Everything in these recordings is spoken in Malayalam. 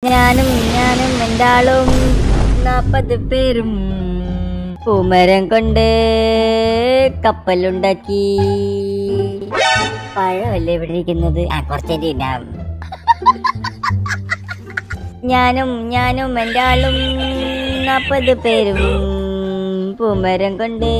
ഞാനും ഞാനും എൻ്റെ ആളും നാപ്പത് പേരും പൂമരം കൊണ്ട് കപ്പലുണ്ടാക്കി പഴമല്ലേ ഇവിടെ ഇരിക്കുന്നത് ആ കുറച്ചേരി ഞാനും ഞാനും എൻ്റെ ആളും നാപ്പത് പേരും പൂമരം കൊണ്ട്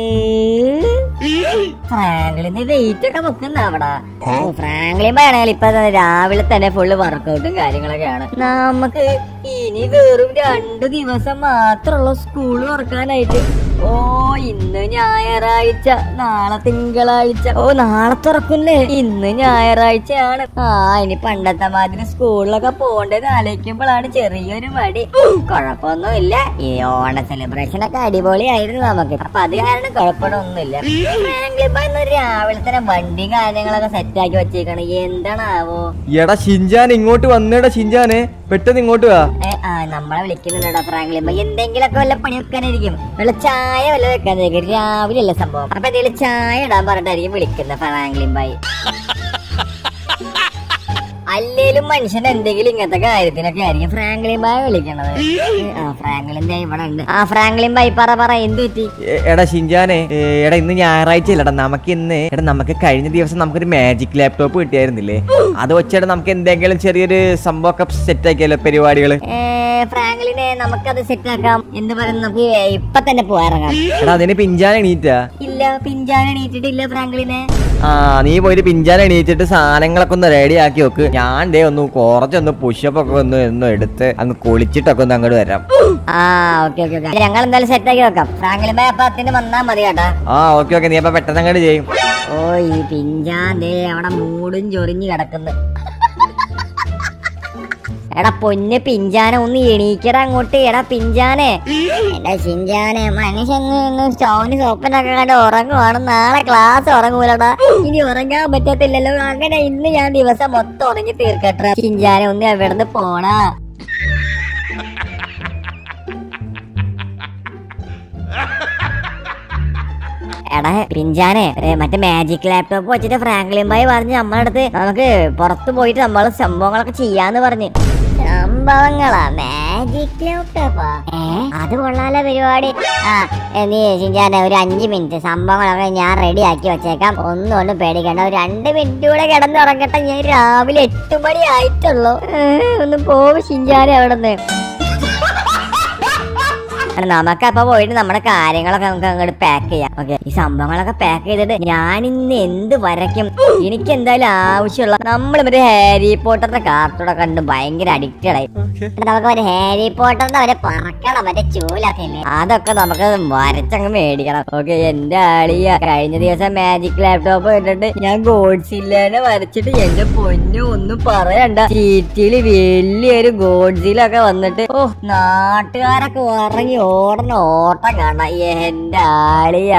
ഫ്രാങ്ക്ലിന് വെയിറ്റ് ഒക്കെ വെക്കുന്ന അവിടെ ഫ്രാങ്ക്ലിൻ പറയണെങ്കിൽ ഇപ്പൊ തന്നെ രാവിലെ തന്നെ ഫുള്ള് വർക്കൗട്ടും കാര്യങ്ങളൊക്കെയാണ് നമുക്ക് ഇനി വെറും രണ്ടു ദിവസം മാത്രമുള്ള സ്കൂൾ തുറക്കാനായിട്ട് ഓ ഇന്ന് ഞായറാഴ്ച നാളെ തിങ്കളാഴ്ച ഓ നാളെ തുറക്കുന്നേ ഇന്ന് ഞായറാഴ്ചയാണ് ആ ഇനി പണ്ടത്തെ മാതിരി സ്കൂളിലൊക്കെ പോണ്ടത് ആലോചിക്കുമ്പോഴാണ് ചെറിയൊരു മടി കുഴപ്പമൊന്നുമില്ല ഈ ഓണ സെലിബ്രേഷൻ ഒക്കെ അടിപൊളിയായിരുന്നു നമുക്ക് അപ്പൊ അത് കാരണം കുഴപ്പമൊന്നുമില്ല ഫ്രാങ്ക്ലിൻ ഇന്ന് രാവിലെ തന്നെ വണ്ടി കാര്യങ്ങളൊക്കെ സെറ്റ് ആക്കി വെച്ചേക്കാണ് എന്താണാവോ എടാ ഷിൻജാൻ ഇങ്ങോട്ട് വന്നേടാ ഷിൻജാനെ പെട്ടെന്ന് ഇങ്ങോട്ട് വാ ഏ, ആ നമ്മളെ വിളിക്കുന്നുണ്ടോ ഫ്രാങ്ക്ലിൻ ബൈ എന്തെങ്കിലുമൊക്കെ വല്ല പണി വെക്കാനായിരിക്കും വല്ല ചായ വല്ല വെക്കാനായിരിക്കും രാവിലെ അല്ലേ സംഭവം അപ്പൊ എന്തെങ്കിലും ചായ ഇടാൻ പറഞ്ഞിട്ടായിരിക്കും വിളിക്കുന്നത് ഫ്രാങ്ക്ലിൻ ബൈ അല്ലേലും മനുഷ്യൻ എന്തെങ്കിലും ഇങ്ങനത്തെ കാര്യത്തിനൊക്കെ ആയിരിക്കും ഫ്രാങ്ക്ലിൻ ബൈ വിളിക്കണത് ആ ഫ്രാങ്ക്ലിൻ ബൈ ഇവിടെ ഉണ്ട് ആ ഫ്രാങ്ക്ലിൻ ബൈ പറ പറ എന്ത് പറ്റി എ- എടാ ഷിൻജാനെ ഏ, എടാ ഇന്ന് ഞായറാഴ്ച അല്ലടാ നമുക്ക് ഇന്ന് എടാ നമുക്ക് കഴിഞ്ഞ ദിവസം നമുക്കൊരു മാജിക് ലാപ്ടോപ്പ് കിട്ടിയായിരുന്നില്ലേ അത് വെച്ചിട്ട് നമുക്ക് എന്തെങ്കിലും ചെറിയൊരു സംഭവമൊക്കെ സെറ്റ് ആക്കിയല്ലോ പരിപാടികള് ഏ, ഫ്രാങ്ക്ലിനെ നമുക്കത് സെറ്റ് ആക്കാം എന്ന് പറയുന്നത് നമുക്ക് ഇപ്പൊ തന്നെ പോയിറങ്ങാം എടാ അതിന് പിഞ്ചാൻ എണീറ്റാ ഇല്ല പിഞ്ചാൻ എണീറ്റിട്ടില്ല ഫ്രാങ്ക്ലിനെ ആ നീ പോയിട്ട് പിഞ്ചാൻ എണീറ്റിട്ട് സാധനങ്ങളൊക്കെ ഒന്ന് റെഡി ആക്കി വെക്ക് ഞാൻ ദേ ഒന്ന് കുറച്ചൊന്ന് പുഷപ്പ് ഒക്കെ ഒന്ന് ഒന്ന് എടുത്ത് അങ്ങ് കുളിച്ചിട്ടൊക്കെ ഒന്ന് അങ്ങോട്ട് വരാം ആ ഓക്കെ ഓക്കെ ഓക്കെ ഞങ്ങൾ എന്തായാലും സെറ്റ് ആക്കി വെക്കാം ഫ്രാങ്ക്ലിൻ ബൈ അപ്പൊ അത്തിന് വന്നാ മതി കേട്ടാ ആ ഓക്കെ ഓക്കെ നീ അപ്പൊ പെട്ടെന്ന് അങ്ങോട്ട് ചെയ്യും ഓ ഈ പിഞ്ചാൻ ദേ അവിടെ മൂടും ചൊറിഞ്ഞു കിടക്കുന്നു എടാ പൊന്ന് പിഞ്ചാനെ ഒന്ന് എണീക്കടാ അങ്ങോട്ട് എടാ പിഞ്ചാനെ എടാ ചിഞ്ചാനെ മനുഷ്യൻ സ്റ്റൗന് സോപ്പനൊക്കെ കണ്ട് ഉറങ്ങുവാണ് നാളെ ക്ലാസ് ഉറങ്ങൂലടാ ഇനി ഉറങ്ങാൻ പറ്റത്തില്ലല്ലോ അങ്ങനെ ഇന്ന് ഞാൻ ദിവസം മൊത്തം ഉറങ്ങി തീർക്കട്ടെ ചിഞ്ചാനെ ഒന്ന് എവിടുന്ന് പോണാ എടാ പിഞ്ചാനെ ഏ, മറ്റേ മാജിക് ലാപ്ടോപ്പ് വെച്ചിട്ട് ഫ്രാങ്ക്ലിൻ ബായി പറഞ്ഞ് നമ്മളെ അടുത്ത് നമുക്ക് പുറത്തു പോയിട്ട് നമ്മൾ സംഭവങ്ങളൊക്കെ ചെയ്യാന്ന് പറഞ്ഞ് സംഭവങ്ങളാ മാജിക് ലാപ്ടോപ്പാ ഏ അത് കൊള്ളാലോ പരിപാടി ആ ഏ, നീ ചിഞ്ചാനെ ഒരു അഞ്ച് മിനിറ്റ് സംഭവങ്ങളൊക്കെ ഞാൻ റെഡി ആക്കി വെച്ചേക്കാം ഒന്നും ഒന്നും പേടിക്കണ്ട ഒരു രണ്ട് മിനിറ്റ് കൂടെ കിടന്നുറങ്ങട്ടെ ഞാൻ രാവിലെ എട്ട് മണി ആയിട്ടുള്ളൂ ഏ, ഒന്ന് പോവും ചിഞ്ചാനെ അവിടെ നിന്ന് നമുക്ക് അപ്പൊ പോയിട്ട് നമ്മുടെ കാര്യങ്ങളൊക്കെ നമുക്ക് അങ്ങോട്ട് പാക്ക് ചെയ്യാം ഓക്കെ ഈ സംഭവങ്ങളൊക്കെ പാക്ക് ചെയ്തിട്ട് ഞാൻ ഇന്ന് എന്ത് വരയ്ക്കും എനിക്ക് എന്തായാലും ആവശ്യമുള്ള നമ്മൾ മറ്റേ ഹാരി പോട്ടറിന്റെ കാർട്ടൂടെ കണ്ട് ഭയങ്കര അഡിക്റ്റഡ് ആയി നമുക്ക് മറ്റേ ഹാരി പോട്ടറിന്റെ അവരെ പറക്കണം മറ്റേ ചൂലൊക്കെ ഇല്ലേ അതൊക്കെ നമുക്ക് വരച്ചങ്ങ് മേടിക്കണം ഓക്കെ എന്റെ ആളിയ കഴിഞ്ഞ ദിവസം മാജിക് ലാപ്ടോപ്പ് ഇട്ടിട്ട് ഞാൻ ഗോഡ്സില്ലേനെ വരച്ചിട്ട് എന്റെ പൊന്നു ഒന്നും പറയണ്ട ചീറ്റില് വലിയൊരു ഗോഡ്സിലൊക്കെ വന്നിട്ട് ഓ നാട്ടുകാരൊക്കെ ഉറങ്ങി ഓടണ ഓട്ടം കാണാം എന്റെ ആളിയ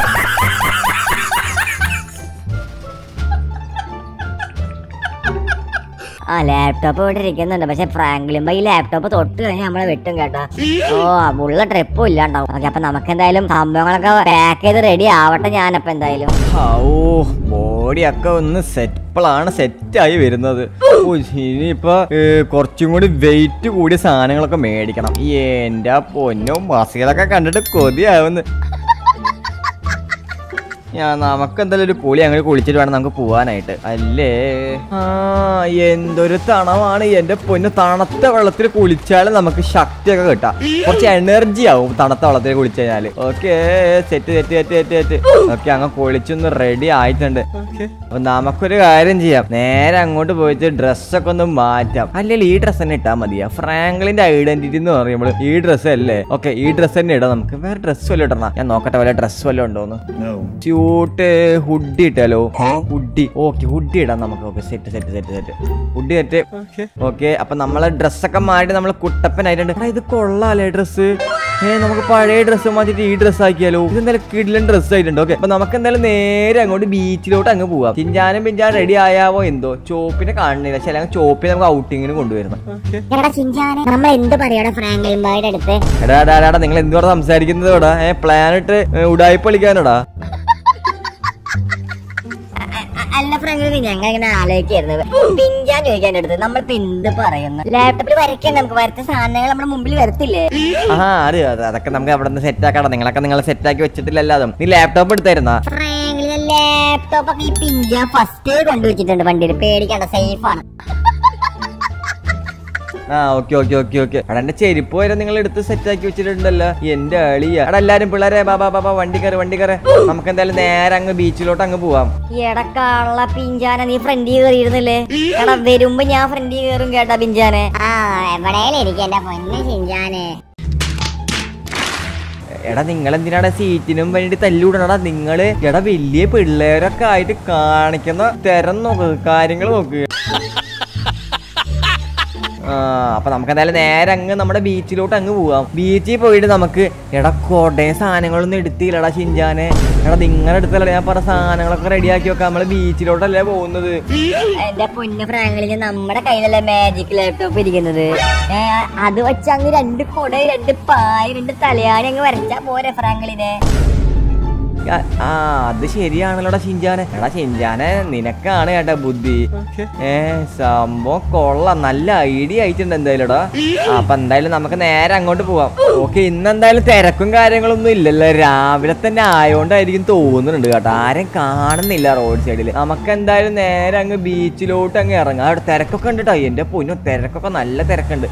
ആ ലാപ്ടോപ്പ് ഇവിടെ ഇരിക്കുന്നുണ്ട് പക്ഷെ ഫ്രാങ്ക്ലിൻ ഈ ലാപ്ടോപ്പ് തൊട്ട് കഴിഞ്ഞാൽ നമ്മളെ വെട്ടും കേട്ടോ ഓ ഉള്ള ട്രിപ്പും ഇല്ലാണ്ടാവും ഓക്കെ അപ്പൊ നമുക്ക് എന്തായാലും സംഭവങ്ങളൊക്കെ പാക്ക് ചെയ്ത് റെഡി ആവട്ടെ ഞാനപ്പോ എന്തായാലും ഓ ബോഡിയൊക്കെ ഒന്ന് സെറ്റിപ്പോഴാണ് സെറ്റായി വരുന്നത് ഓ ഇനിയിപ്പോ ഏ, കുറച്ചും കൂടി വെയിറ്റ് കൂടിയ സാധനങ്ങളൊക്കെ മേടിക്കണം എന്റെ പൊന്നും ബസ്സിലൊക്കെ കണ്ടിട്ട് കൊതിയാവുന്നു ഞാൻ നമുക്ക് എന്തായാലും ഒരു കുളി അങ്ങനെ കുളിച്ചിട്ട് വേണം നമുക്ക് പോവാനായിട്ട് അല്ലേ ആ എന്തൊരു തണവാണ് എന്റെ പൊന്ന് തണുത്ത വെള്ളത്തിൽ കുളിച്ചാൽ നമുക്ക് ശക്തിയൊക്കെ കിട്ടാം കുറച്ച് എനർജി ആവും തണുത്ത വെള്ളത്തിൽ കുളിച്ചു കഴിഞ്ഞാല് okay set set set set set okay അങ്ങ് കുളിച്ചൊന്ന് റെഡി ആയിട്ടുണ്ട് അപ്പൊ നമുക്കൊരു കാര്യം ചെയ്യാം നേരെ അങ്ങോട്ട് പോയിട്ട് ഡ്രസ്സൊക്കെ ഒന്ന് മാറ്റാം അല്ലെങ്കിൽ ഈ ഡ്രസ്സ് തന്നെ ഇട്ടാൽ മതിയാ ഫ്രാങ്ക്ലിന്റെ ഐഡന്റിറ്റി എന്ന് പറയുമ്പോൾ ഈ ഡ്രസ്സ് അല്ലേ ഓക്കെ ഈ ഡ്രസ്സ് തന്നെ ഇടാം നമുക്ക് വേറെ ഡ്രസ്സ് വല്ലതും ഇടണം ഞാൻ നോക്കട്ടെ വല്ല ഡ്രസ്സ് വല്ലതും ഉണ്ടോന്ന് സ്യൂട്ട് ഹുഡി ഇട്ടാലോ ഹുഡി ഓക്കെ ഹുഡി ഇടാം നമുക്ക് okay set set set set hoodie set okay അപ്പൊ നമ്മളെ ഡ്രസ്സൊക്കെ മാറ്റി നമ്മൾ കുട്ടപ്പനായിട്ടുണ്ട് എടാ, ഇത് കൊള്ളാലേ ഡ്രസ്സ് ഏ നമുക്ക് പഴയ ഡ്രസ്സ് മാറ്റിട്ട് ഈ ഡ്രസ്സ് ആക്കിയാലോ ഇത് എന്തായാലും കിടിലൻ ഡ്രസ്സ് ആയിട്ടുണ്ട് ഓക്കെ അപ്പൊ നമുക്ക് എന്തായാലും നേരെ അങ്ങോട്ട് ബീച്ചിലോട്ട് അങ്ങ് പോവാം ചിഞ്ചാനും പിഞ്ചാനും റെഡി ആയാവോ എന്തോ ചോപ്പിനെ കാണുന്നില്ല പക്ഷെ അല്ലെങ്കിൽ ചോപ്പിനെ നമുക്ക് ഔട്ടിങ്ങിന് കൊണ്ടുവരണം എടാ ചിഞ്ചാനെ നമ്മൾ എന്ത് പറയടാ ഫ്രാങ്ക്ലിൻ ബായുടെ അടുത്ത് എടാ എടാ എടാ നിങ്ങൾ എന്തുവാ സംസാരിക്കുന്നത് ഇവിടെ ഏ പ്ലാൻ ഇട്ട് ഉടായ്പ കളിക്കാനോടാ അല്ല ഫ്രണ്ട് ഞങ്ങൾ ഇങ്ങനെ ആലോചിക്കായിരുന്നു പിഞ്ചാൻ ചോദിക്കാൻ എടുത്ത് നമ്മളിപ്പോ എന്ത് പറയുന്നു ലാപ്ടോപ്പിൽ വരയ്ക്കാൻ നമുക്ക് വരച്ച സാധനങ്ങൾ നമ്മുടെ മുമ്പിൽ വരത്തില്ലേ ആ അത് അത് അതൊക്കെ നമുക്ക് അവിടെ നിന്ന് സെറ്റ് ആക്കണം നിങ്ങളൊക്കെ നിങ്ങൾ സെറ്റ് ആക്കി വെച്ചിട്ടില്ലല്ലോ അതും നീ ലാപ്ടോപ്പ് എടുത്തായിരുന്നാ ഫ്രാങ്ക്ലിന് ലാപ്ടോപ്പ് ഒക്കെ ഈ പിഞ്ച ഫസ്റ്റ് കൊണ്ടുവച്ചിട്ടുണ്ട് വണ്ടിയിൽ പേടിക്കണ്ട സേഫ് ആണ് ആ ഓക്കെ ഓക്കെ ഓക്കെ ഓക്കെ എടാ എന്റെ ചെരുപ്പ് വരെ നിങ്ങൾ എടുത്ത് സെറ്റ് ആക്കി വെച്ചിട്ടുണ്ടല്ലോ എന്റെ അളിയ എടാ എല്ലാരും പിള്ളേരെ ബാബാ ബാബാ വണ്ടി കയറി വണ്ടി കയറി നമുക്ക് എന്തായാലും നേരെ അങ്ങ് ബീച്ചിലോട്ട് അങ്ങ് പോവാം എടക്കാള പിഞ്ചാന നീ ഫ്രണ്ടിൽ കയറിയിരുന്നില്ലേ എടാ വരുമ്പോ ഞാൻ ഫ്രണ്ടിൽ കയറും കേട്ടാ പിഞ്ചാനെ ആ എവിടെയും എനിക്ക് എന്റെ പൊന്നെ പിഞ്ചാനെ എടാ നിങ്ങൾ എന്തിനാടാ സീറ്റിനും വേണ്ടി തല്ലൂടണടാ നിങ്ങള് എടാ വലിയ പിള്ളേരൊക്കെ ആയിട്ട് കാണിക്കുന്ന തരം നോക്ക് കാര്യങ്ങൾ നോക്ക് ആ അപ്പൊ നമുക്ക് എന്തായാലും നേരെ അങ്ങ് നമ്മുടെ ബീച്ചിലോട്ട് അങ്ങ് പോവാം ബീച്ചിൽ പോയിട്ട് നമുക്ക് എടാ കൊടേ സാധനങ്ങളൊന്നും എടുത്തില്ലടാ ഷിഞ്ചാനെ എടാ നിങ്ങളുടെ അടുത്തല്ല ഞാൻ പറഞ്ഞ സാധനങ്ങളൊക്കെ റെഡിയാക്കി വെക്കാം നമ്മള് ബീച്ചിലോട്ടല്ലേ പോകുന്നത് എന്റെ പൊന്ന് ഫ്രാങ്ക്ലിന് നമ്മുടെ കയ്യിലല്ലേ മാജിക് ലാപ്ടോപ്പ് ഇരിക്കുന്നത് ഏ, അത് വെച്ച് അങ്ങ് രണ്ട് കൊട രണ്ട് പായ രണ്ട് തലയാണി അങ്ങ് വരച്ചാ പോരെ ഫ്രാങ്ക്ലിനെ ആ, ആ അത് ശരിയാണല്ലോടാ ഷിഞ്ചാനെ എടാ ഷിഞ്ചാനെ നിനക്കാണ് കേട്ടാ ബുദ്ധി ഏ സംഭവം കൊള്ളാം നല്ല ഐഡിയ ആയിട്ടുണ്ട് എന്തായാലുംടാ ആ, അപ്പൊ എന്തായാലും നമുക്ക് നേരെ അങ്ങോട്ട് പോവാം ഓക്കെ ഇന്ന് എന്തായാലും തിരക്കും കാര്യങ്ങളൊന്നും ഇല്ലല്ലോ രാവിലെ തന്നെ ആയോണ്ടായിരിക്കും തോന്നുന്നുണ്ട് കേട്ടോ ആരും കാണുന്നില്ല റോഡ് സൈഡിൽ നമുക്ക് എന്തായാലും നേരെ അങ്ങ് ബീച്ചിലോട്ട് അങ്ങ് ഇറങ്ങാം അവിടെ തിരക്കൊക്കെ ഉണ്ട് കേട്ടോ എന്റെ പൊന്നു തിരക്കൊക്കെ നല്ല തിരക്കുണ്ട്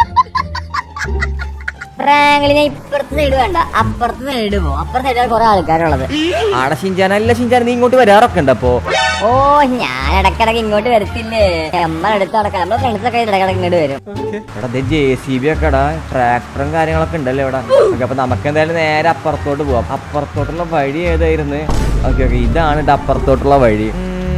ഫ്രാങ്ക്ലിനെ ഇപ്പുറത്തെ സൈഡ് വേണ്ട അപ്പുറത്തെ സൈഡ് പോ അപ്പുറത്തെ സൈഡിൽ കുറെ ആൾക്കാരുള്ളത് ആടെ ഷിഞ്ചാന അല്ല ഷിഞ്ചാന നീ ഇങ്ങോട്ട് വരാറൊക്കെ ഉണ്ട് അപ്പോ ഓ ഞാൻ ഇടക്കിടക്ക് ഇങ്ങോട്ട് വരത്തില്ലേ നമ്മൾ അടുത്ത് നടക്കാം നമ്മളെ ഫ്രണ്ട്സ് ഒക്കെ ഇടക്കിടക്ക് ഇങ്ങോട്ട് വരും എടാ ജെ സി ബി ഒക്കെ ഇടാ ട്രാക്ടറും കാര്യങ്ങളൊക്കെ ഉണ്ടല്ലോ ഇവിടെ ഓക്കെ അപ്പൊ നമുക്ക് എന്തായാലും നേരെ അപ്പുറത്തോട്ട് പോവാം അപ്പുറത്തോട്ടുള്ള വഴി ഏതായിരുന്നു ഓക്കെ ഓക്കെ ഇതാണ് ട്ടോ അപ്പുറത്തോട്ടുള്ള വഴി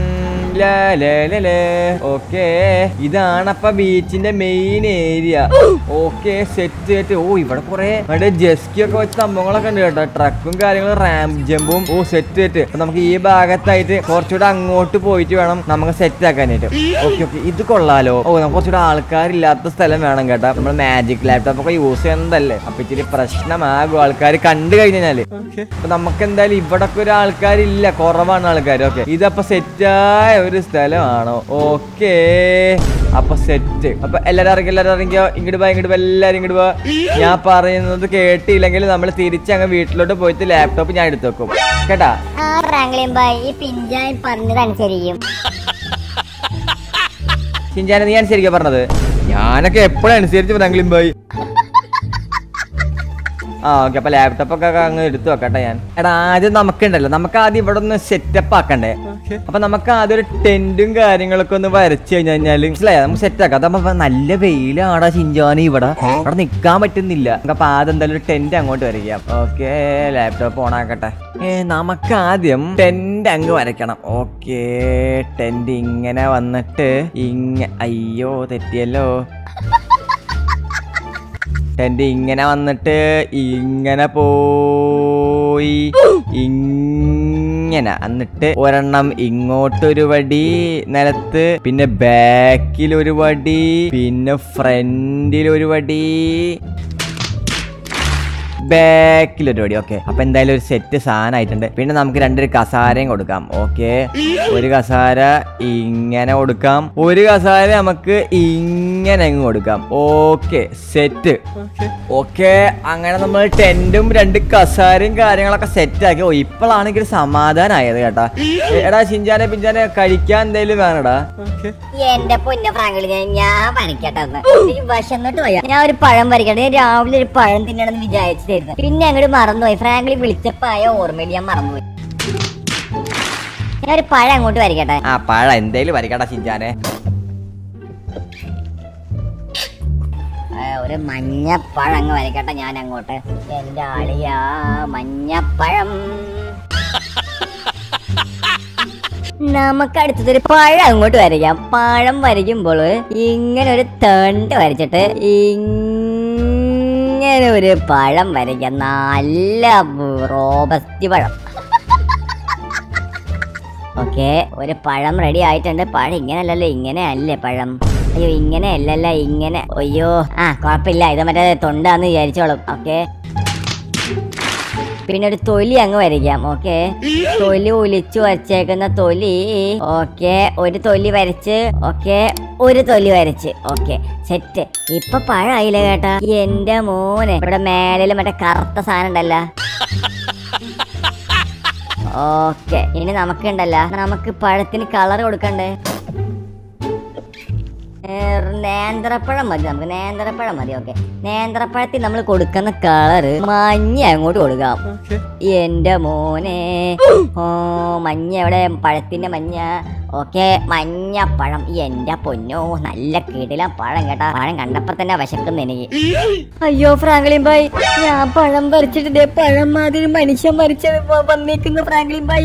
ഓക്കെ ഇതാണ് അപ്പൊ ബീച്ചിന്റെ main area okay set set ഓ ഇവിടെ കുറെ അവിടെ ജെസ്കി ഒക്കെ വെച്ച സംഭവങ്ങളൊക്കെ ഉണ്ട് കേട്ടോ ട്രക്കും കാര്യങ്ങളും റാം ജമ്പും ഓ സെറ്റ് സെറ്റ് അപ്പൊ നമുക്ക് ഈ ഭാഗത്തായിട്ട് കുറച്ചുകൂടെ അങ്ങോട്ട് പോയിട്ട് വേണം നമുക്ക് സെറ്റ് ആക്കാനായിട്ട് ഓക്കെ ഓക്കെ ഇത് കൊള്ളാലോ ഓ നമുക്ക് കുറച്ചുകൂടെ ആൾക്കാരില്ലാത്ത സ്ഥലം വേണം കേട്ടോ നമ്മൾ മാജിക് ലാപ്ടോപ്പ് ഒക്കെ യൂസ് ചെയ്യുന്നതല്ലേ അപ്പൊ ഇച്ചിരി പ്രശ്നമാകും ആൾക്കാർ കണ്ടു കഴിഞ്ഞാല് അപ്പൊ നമുക്ക് എന്തായാലും ഇവിടെ ഒക്കെ ഒരു ആൾക്കാരില്ല കുറവാണ് ആൾക്കാർ ഓക്കെ ഇതപ്പൊ സെറ്റായ ഒരു സ്ഥലമാണോ ഓക്കേ അപ്പൊ സെറ്റ് അപ്പൊ എല്ലാരും ഇറങ്ങി എല്ലാരും ഇറങ്ങിയോ ഇങ്ങോട്ട് പോയി ഇങ്ങോട്ട് പോയി എല്ലാരും ഇങ്ങോട്ട് പോവാ ഞാൻ പറയുന്നത് കേട്ടില്ലെങ്കിൽ നമ്മൾ തിരിച്ചങ്ങ് വീട്ടിലോട്ട് പോയിട്ട് ലാപ്ടോപ്പ് ഞാൻ എടുത്തു വെക്കും കേട്ടാ ആ ഫ്രാങ്ക്ലിൻ ബായ് ഈ പിഞ്ചാൻ പറഞ്ഞതനുസരിക്കും ഷിൻജാനെ നീ അനുസരിക്കാ പറഞ്ഞത് ഞാനൊക്കെ എപ്പോഴും അനുസരിച്ച് ഫ്രാങ്ക്ലിൻ ബോയ് ആ ഓക്കെ അപ്പൊ ലാപ്ടോപ്പ് ഒക്കെ അങ്ങ് എടുത്തു വെക്കട്ടെ ഞാൻ എടാ ആദ്യം നമുക്കുണ്ടല്ലോ നമുക്ക് ആദ്യം ഇവിടെ ഒന്ന് സെറ്റപ്പ് ആക്കണ്ടേ അപ്പൊ നമുക്ക് ആദ്യം ഒരു ടെന്റും കാര്യങ്ങളൊക്കെ ഒന്ന് വരച്ചു കഴിഞ്ഞു കഴിഞ്ഞാല് മനസ്സിലായോ നമുക്ക് സെറ്റ് ആക്കാം അതപ്പോ നല്ല വെയിലാടാ ചിഞ്ചാനി ഇവിടെ അവിടെ നിക്കാൻ പറ്റുന്നില്ല നമുക്ക് അപ്പൊ ആദ്യം എന്തായാലും ഒരു ടെന്റ് അങ്ങോട്ട് വരയ്ക്കാം ഓക്കെ ലാപ്ടോപ്പ് ഓൺ ആക്കട്ടെ ഏ നമുക്ക് ആദ്യം ടെന്റ് അങ്ങ് വരയ്ക്കണം ഓക്കെ ടെന്റ് ഇങ്ങനെ വന്നിട്ട് ഇങ്ങ അയ്യോ തെറ്റിയല്ലോ ടെന്റ് ഇങ്ങനെ വന്നിട്ട് ഇങ്ങനെ പോയി ഇങ്ങനെ എന്നിട്ട് ഒരെണ്ണം ഇങ്ങോട്ടൊരു വടി നിലത്ത് പിന്നെ ബാക്കിൽ ഒരു വടി പിന്നെ ഫ്രണ്ടിൽ ഒരു വടി ബാക്കിൽ ഒരു വടി ഓക്കെ അപ്പൊ എന്തായാലും ഒരു സെറ്റ് സാധനമായിട്ടുണ്ട് പിന്നെ നമുക്ക് രണ്ടൊരു കസാരയും കൊടുക്കാം ഓക്കെ ഒരു കസാര ഇങ്ങനെ കൊടുക്കാം ഒരു കസാര നമുക്ക് ഇങ്ങനെ അങ്ങ് കൊടുക്കാം ഓക്കെ സെറ്റ് ഓക്കെ അങ്ങനെ നമ്മൾ ടെന്റും രണ്ട് കസാരയും കാര്യങ്ങളൊക്കെ സെറ്റ് ആക്കി ഓ ഇപ്പോഴാണ് എനിക്ക് സമാധാനമായത് കേട്ടാ എടാ ചിഞ്ചാനെ പിഞ്ചാനെ കഴിക്കാൻ എന്തെങ്കിലും വേണടാ എന്റെ പൊന്ന ഫ്രാങ്ക്ലിനെ ഞാൻ വരയ്ക്കട്ടെ ഒന്ന് എനിക്ക് വിശന്നിട്ട് പോയാ ഞാൻ ഒരു പഴം വരയ്ക്കട്ടെ ഞാൻ രാവിലെ ഒരു പഴം തിന്നണമെന്ന് വിചാരിച്ചിട്ടായിരുന്നു പിന്നെ അങ്ങോട്ട് മറന്നുപോയി ഫ്രാങ്ക്ലി വിളിച്ചപ്പോ ആയ ഓർമ്മയിൽ ഞാൻ മറന്നുപോയി ഞാൻ ഒരു പഴം അങ്ങോട്ട് വരയ്ക്കട്ടെ ആ പഴ എന്തേലും വരയ്ക്കടാ ചിഞ്ചാനെ ആ, ഒരു മഞ്ഞപ്പഴം അങ്ങ് വരയ്ക്കട്ടെ ഞാൻ അങ്ങോട്ട് എന്റെ ആളിയാ മഞ്ഞപ്പഴം നമുക്ക് അടുത്തതൊരു പഴം അങ്ങോട്ട് വരയ്ക്കാം പഴം വരയ്ക്കുമ്പോൾ ഇങ്ങനെ ഒരു തണ്ട് വരച്ചിട്ട് ഇങ്ങനെ ഒരു പഴം വരയ്ക്കാം നല്ല റോബസ്റ്റി പഴം ഓക്കെ ഒരു പഴം റെഡി ആയിട്ടുണ്ട് പഴം ഇങ്ങനെയല്ലല്ലോ ഇങ്ങനെ അല്ലേ പഴം അയ്യോ ഇങ്ങനെ അല്ലല്ല ഇങ്ങനെ അയ്യോ ആ കുഴപ്പമില്ല ഇത് മറ്റേ തൊണ്ടാന്ന് വിചാരിച്ചോളും ഓക്കെ പിന്നെ ഒരു തൊലി അങ്ങ് വരയ്ക്കാം ഓക്കെ തൊലി ഒലിച്ചു വച്ചേക്കുന്ന തൊലി ഓക്കെ ഒരു തൊലി വരച്ച് ഓക്കെ ഒരു തൊലി വരച്ച് ഓക്കെ സെറ്റ് ഇപ്പൊ പഴായില്ല കേട്ടാ എന്റെ മോനെ ഇവിടെ മേലില് മറ്റേ കറുത്ത സാധനം ഉണ്ടല്ലോ ഓക്കെ ഇനി നമുക്കുണ്ടല്ലോ നമുക്ക് പഴത്തിന് കളർ കൊടുക്കണ്ടേ ഏ, നേന്ത്രപ്പഴം മതി നമുക്ക് നേന്ത്രപ്പഴം മതി ഓക്കെ നേന്ത്രപ്പഴത്തിൽ നമ്മൾ കൊടുക്കുന്ന കളറ് മഞ്ഞ അങ്ങോട്ട് കൊടുക്കാം എന്റെ മോനെ ഓ മഞ്ഞ എവിടെ പഴത്തിന്റെ മഞ്ഞ ഓക്കെ മഞ്ഞ പഴം എന്റെ പൊന്നോ നല്ല കിടില പഴം കേട്ടാ പഴം കണ്ടപ്പോ തന്നെ വിശക്കുന്നു എനിക്ക് അയ്യോ ഫ്രാങ്ക്ലിൻ ബായ് ഞാൻ പഴം പറിച്ചിട്ട് ദേ പഴം മാതിരി മനുഷ്യൻ മരിച്ചത് വന്നേക്കുന്നു ഫ്രാങ്ക്ലിൻ ബായ്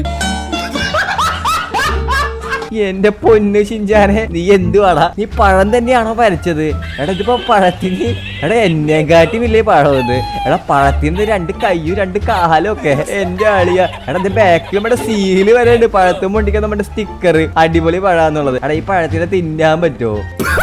എന്റെ പൊന്ന് ഷിഞ്ചാനെ നീ എന്തുവാടാ നീ പഴം തന്നെയാണോ വരച്ചത് എടാ ഇതിപ്പോ പഴത്തിന് എടാ എന്നെ കാട്ടി വലിയ പഴം ഇത് എടാ പഴത്തിന് രണ്ട് കയ്യും രണ്ട് കാലും ഒക്കെ എന്റെ ആളിയ എടാ ഇത് ബാക്കിൽ നമ്മുടെ സീല് വരെ ഉണ്ട് പഴത്തും പൊണ്ടിക്കാൻ നമ്മുടെ സ്റ്റിക്കർ അടിപൊളി പഴാന്നുള്ളത് എടാ ഈ പഴത്തിനെ തിന്നാൻ പറ്റുമോ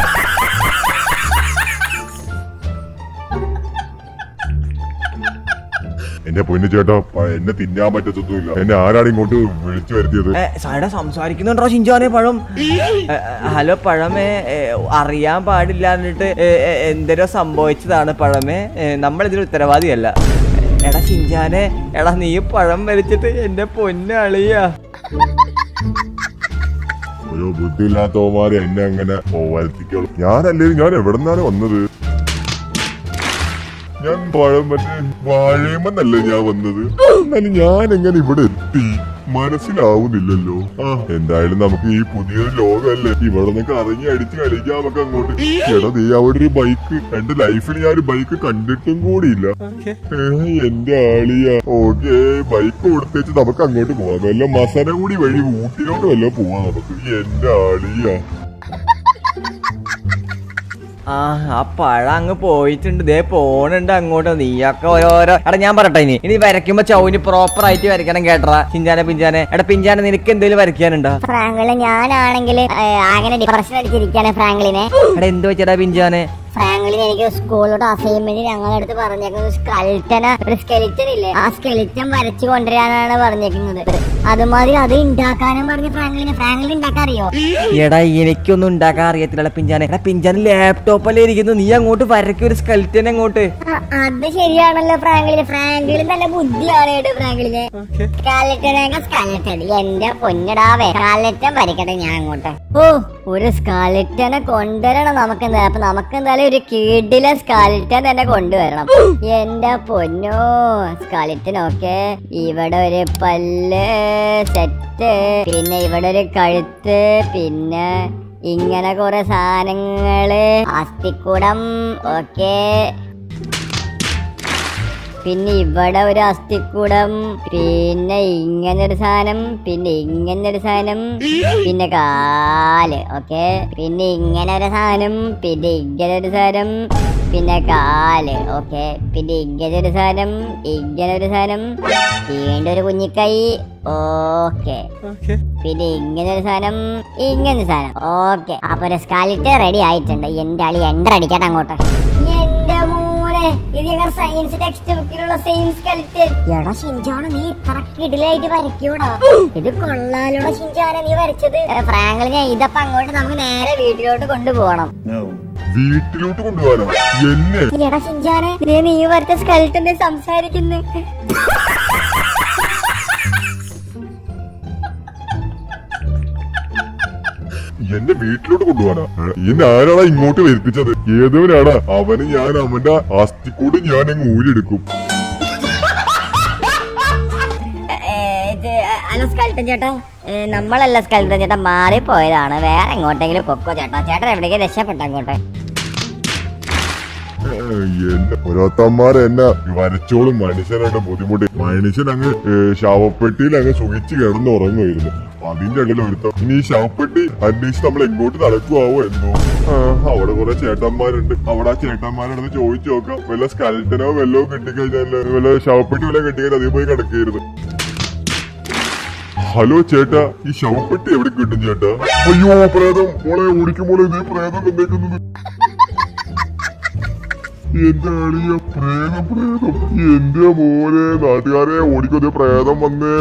എന്റെ പൊന്നു ചേട്ടാ പ- എന്നെ തിന്നാൻ പറ്റത്തൊന്നുമില്ല എന്നെ ആരാണ് ഇങ്ങോട്ട് വിളിച്ചു വരുത്തിയത് ഏ, സായുടെ സംസാരിക്കുന്നുണ്ടോ ഷിഞ്ചാനെ പഴം ഏ, ഏ, ഹലോ പഴമേ ഏ, അറിയാൻ പാടില്ല എന്നിട്ട് ഏ, ഏ, എന്തരോ സംഭവിച്ചതാണ് പഴമേ ഏ, നമ്മളിതിന് ഉത്തരവാദിയല്ല എടാ ഷിഞ്ചാനെ എടാ നീ പഴം വരച്ചിട്ട് എന്റെ പൊന്നളിയാ ഒരു ബുദ്ധിയില്ലാത്തവന്മാരെ എന്നെ അങ്ങനെ വരുത്തിക്കോളും ഞാനല്ലേ ഞാൻ എവിടെ നിന്നാണ് വന്നത് ഞാൻ പഴം മറ്റേ വാഴയുമെന്നല്ലേ ഞാൻ വന്നത് എന്നാലും ഞാൻ എങ്ങനെ ഇവിടെ എത്തി മനസ്സിലാവുന്നില്ലല്ലോ ആ എന്തായാലും നമുക്ക് ഈ പുതിയൊരു ലോകമല്ലേ ഇവിടെ നിന്നൊക്കെ ഇറങ്ങി അടിച്ച് കളിക്കാം നമുക്ക് അങ്ങോട്ട് എടാ നീ അവിടെ ഒരു ബൈക്ക് എന്റെ ലൈഫിൽ ഞാൻ ഒരു ബൈക്ക് കണ്ടിട്ടും കൂടിയില്ല ഏ, എന്റെ ആളിയ ഓക്കെ ബൈക്ക് കൊടുത്തേച്ച് നമുക്ക് അങ്ങോട്ട് പോവാം വല്ല മസന കൂടി വഴി ഊട്ടിലോട്ട് വല്ല പോവാം നമുക്ക് എന്റെ ആളിയ ആ ആ പഴം അങ്ങ് പോയിട്ടുണ്ട് ദേ പോണുണ്ട് അങ്ങോട്ട് നീയൊക്കെ ഓരോരോ എടാ ഞാൻ പറയട്ടെ ഇനി ഇനി വരയ്ക്കുമ്പോ ചൗന് പ്രോപ്പർ ആയിട്ട് വരയ്ക്കണം കേട്ടറാ പിഞ്ചാനെ പിഞ്ചാനെ എടാ പിഞ്ചാനെ നിനക്ക് എന്തെങ്കിലും വരയ്ക്കാനുണ്ടോ ഫ്രാങ്ക്ലിൻ ഞാനാണെങ്കിൽ അങ്ങനെ ഡിപ്രഷൻ അടിച്ചിരിക്കാണ് ഫ്രാങ്ക്ലിനെ എടാ എന്ത് വെച്ചടാ പിഞ്ചാനെ ഫ്രാങ്ക്ലിൻ എനിക്ക് സ്കൂളിലോട്ട് അസൈൻമെന്റ് ഞങ്ങളുടെ അടുത്ത് പറഞ്ഞേക്കുന്നത് സ്കെൽറ്റന ഒരു സ്കെലിറ്റൻ ഇല്ലേ ആ സ്കെലിറ്റൻ വരച്ചു കൊണ്ടുവരാനാണ് പറഞ്ഞേക്കുന്നത് അതുമാതിരി അത് ഉണ്ടാക്കാനും പറഞ്ഞ ഫ്രാങ്ക്ലിന് ഫ്രാങ്ക്ലിൻ ഉണ്ടാക്കാൻ അറിയോ എടാ എനിക്കൊന്നും ഉണ്ടാക്കാൻ അറിയത്തില്ല പിഞ്ചാനെ എടാ പിഞ്ചാനെ ലാപ്ടോപ്പല്ലേ ഇരിക്കുന്നു നീ അങ്ങോട്ട് വരയ്ക്കും ഒരു സ്കൽറ്റൻ അങ്ങോട്ട് ആ, അത് ശരിയാണല്ലോ ഫ്രാങ്ക്ലിന് ഫ്രാങ്ക്ലിൻ നല്ല ബുദ്ധിയാണ് കേട്ടോ ഫ്രാങ്ക്ലിന് സ്കാലറ്റനൊക്കെ സ്കാലറ്റൻ എന്റെ പൊന്നടാവേ സ്കാലറ്റൻ വരയ്ക്കട്ടെ ഞാൻ അങ്ങോട്ട് ഓ ഒരു സ്കാലറ്റനെ കൊണ്ടുവരണം നമുക്ക് എന്താ അപ്പൊ നമുക്ക് എന്തായാലും ഒരു കീടിലെ സ്കാലറ്റൻ തന്നെ കൊണ്ടുവരണം എന്റെ പൊന്നോ സ്കാലറ്റൻ ഓക്കെ ഇവിടെ ഒരു പല്ല് സെറ്റ് പിന്നെ ഇവിടെ ഒരു കഴുത്ത് പിന്നെ ഇങ്ങനെ കുറെ സാധനങ്ങള് അസ്ഥിക്കുടം ഓക്കെ പിന്നെ ഇവിടെ ഒരു അസ്ഥിക്കൂടം പിന്നെ ഇങ്ങനെ ഒരു സാധനം പിന്നെ ഇങ്ങനെ ഒരു സാധനം പിന്നെ കാല് ഓക്കെ പിന്നെ ഇങ്ങനെ ഒരു സാധനം പിന്നെ ഇങ്ങനെ ഒരു സാധനം പിന്നെ കാല് ഓക്കെ പിന്നെ ഇങ്ങനെ ഒരു സാധനം ഇങ്ങനെ ഒരു സാധനം വീണ്ടും ഒരു കുഞ്ഞിക്കൈ ഓക്കെ പിന്നെ ഇങ്ങനെ ഒരു സാധനം ഇങ്ങനെ ഒരു സാധനം ഓക്കെ അപ്പൊ ഒരു സ്കാലിറ്റ് റെഡി ആയിട്ടുണ്ട് എന്റെ ആളി എൻഡർ അടിക്കട്ടെ അങ്ങോട്ട് എന്റെ മോനെ ഇത് ഞങ്ങൾ സയൻസ് ടെക്സ്റ്റ് ബുക്കിലുള്ള സെയിം സ്കെൽറ്റൻ എടാ ഷിൻജാണ് നീ ഇത്ര കിടിലായിട്ട് വരയ്ക്കൂടാ ഇത് കൊള്ളാലോടാ ഷിൻജാന നീ വരച്ചത് ഫ്രാങ്ക്ലിനെ ഇതപ്പോ അങ്ങോട്ട് നമുക്ക് നേരെ വീട്ടിലോട്ട് കൊണ്ടുപോകണം വീട്ടിലോട്ട് കൊണ്ടുപോകാനോ എന്നെ എടാ ഷിൻജാനെ നീ നീ വരച്ച സ്കെൽറ്റന്റെ സംസാരിക്കുന്നു എന്നെ വീട്ടിലോട്ട് കൊണ്ടുപോകാനാ എന്നെ ആരാടാ ഇങ്ങോട്ട് വരുത്തിച്ചത് ഏതവനാടാ അവന് ഞാൻ അവന്റെ അസ്ഥിക്കൂട് ഞാൻ അങ്ങ് ഊരിയെടുക്കും ഹലോ സ്കെൽറ്റൻ ചേട്ടാ ഏ, നമ്മളല്ല സ്കെൽറ്റൻ ചേട്ടാ മാറിപ്പോയതാണ് വേറെ എങ്ങോട്ടെങ്കിലും പൊക്കോ ചേട്ടാ ചേട്ടൻ എവിടേക്ക് രക്ഷപ്പെട്ട അങ്ങോട്ട് ഏ, എന്നെ ഓരോത്തന്മാരെ എന്നെ വരച്ചോളും മനുഷ്യനായിട്ട് ബുദ്ധിമുട്ടി മനുഷ്യൻ അങ്ങ് ഏ, ശവപ്പെട്ടിയിൽ അങ്ങ് സുഖിച്ച് കിടന്ന് ഉറങ്ങുമായിരുന്നു അതിന്റെ ഇടയിൽ ഒരുത്തം ഇനി ഈ ശവപ്പെട്ടി അന്വേഷിച്ച് നമ്മൾ എങ്ങോട്ട് നടക്കുവാവോ എന്തോ ആ, അവിടെ കുറെ ചേട്ടന്മാരുണ്ട് അവിടെ ആ ചേട്ടന്മാരുടെ ചോദിച്ചു നോക്കാം വല്ല സ്കൽറ്റനോ വല്ലോ കിട്ടിക്കഴിഞ്ഞാൽ വല്ല ശവപ്പെട്ടി വല്ല കിട്ടിക്കഴിഞ്ഞാൽ അതേ പോയി കിടക്കരുത് ഹലോ ചേട്ടാ ഈ ശവപ്പെട്ടി എവിടെ കിട്ടും ചേട്ടാ അയ്യോ പ്രേതം മോളെ ഓടിക്കുമ്പോൾ ഇതേ പ്രേതം വന്നേക്കുന്നത് എന്റെ അളിയ പ്രേതം പ്രേതം എന്റെ മോനെ നാട്ടുകാരെ ഓടിക്കൊതേ പ്രേതം വന്നേ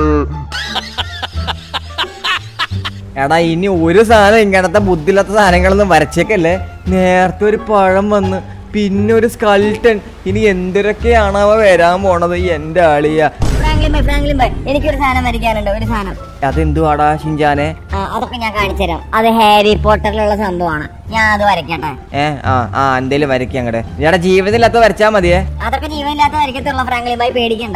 എടാ ഇനി ഒരു സാധനം ഇങ്ങനത്തെ ബുദ്ധിയില്ലാത്ത സാധനങ്ങളൊന്നും വരച്ചേക്കല്ലേ നേരത്തെ ഒരു പഴം വന്ന് പിന്നെ ഒരു സ്കൾട്ടൻ ഇനി എന്തൊക്കെയാണാവ വരാൻ പോണത് എന്റെ ആളിയ ഫ്രാങ്ക്ലിൻ ബൈ ഫ്രാങ്ക്ലിൻ ബൈ എനിക്കൊരു സാധനം വരയ്ക്കാനുണ്ട് ഒരു സാധനം അതെന്തുവാടാ ഷിഞ്ചാനെ ആ, അതൊക്കെ ഞാൻ കാണിച്ചു തരാം അത് ഹാരി പോട്ടറിലുള്ള സംഭവമാണ് ഞാൻ അത് വരയ്ക്കട്ടെ ഏ ആ ആ എന്തേലും വരയ്ക്കുക അങ്ങടെ എടാ ജീവിതമില്ലാത്ത വരച്ചാ മതിയേ അതൊക്കെ ജീവനില്ലാത്ത വരയ്ക്കത്തുള്ള ഫ്രാങ്ക്ലിൻ ബൈ പേടിക്കണ്ട